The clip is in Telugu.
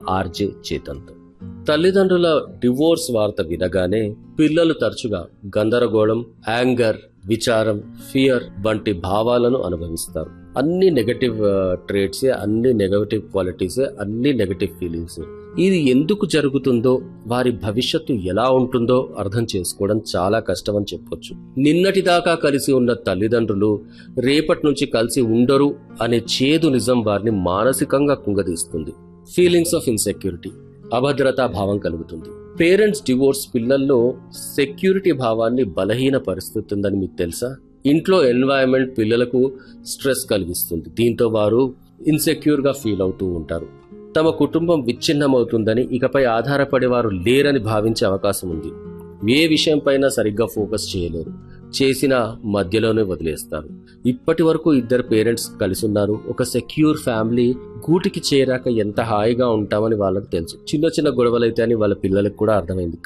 ఆర్జే చేతన్తో తల్లిదండ్రుల డివోర్స్ వార్త వినగానే పిల్లలు తరచుగా గందరగోళం యాంగర్ విచారం ఫియర్ వంటి భావాలను అనుభవిస్తారు అన్ని నెగటివ్ ట్రేట్సే అన్ని నెగటివ్ క్వాలిటీసే అన్ని నెగటివ్ ఫీలింగ్స్ ఇది ఎందుకు జరుగుతుందో వారి భవిష్యత్తు ఎలా ఉంటుందో అర్థం చేసుకోవడం చాలా కష్టం అని చెప్పొచ్చు నిన్నటిదాకా కలిసి ఉన్న తల్లిదండ్రులు రేపటి నుంచి కలిసి ఉండరు అనే చేదు నిజం వారిని మానసికంగా కుంగదీస్తుంది ఫీలింగ్స్ ఆఫ్ ఇన్సెక్యూరిటీ అభద్రతా భావం కలుగుతుంది పేరెంట్స్ డివోర్స్ పిల్లల్లో సెక్యూరిటీ భావాన్ని బలహీన పరిస్థితుందని మీకు తెలుసా ఇంట్లో ఎన్వైరన్మెంట్ పిల్లలకు స్ట్రెస్ కలిగిస్తుంది దీంతో వారు ఇన్సెక్యూర్ గా ఫీల్ అవుతూ ఉంటారు తమ కుటుంబం విచ్ఛిన్నమవుతుందని ఇకపై ఆధారపడే వారు లేరని భావించే అవకాశం ఉంది ఏ విషయంపైన సరిగ్గా ఫోకస్ చేయలేరు చేసిన మధ్యలోనే వదిలేస్తారు ఇప్పటి వరకు ఇద్దరు పేరెంట్స్ కలిసి ఉన్నారు ఒక సెక్యూర్ ఫ్యామిలీ గూటికి చేరాక ఎంత హాయిగా ఉంటామని వాళ్ళకి తెలుసు చిన్న చిన్న గొడవలైతే అని వాళ్ళ పిల్లలకు కూడా అర్థమైంది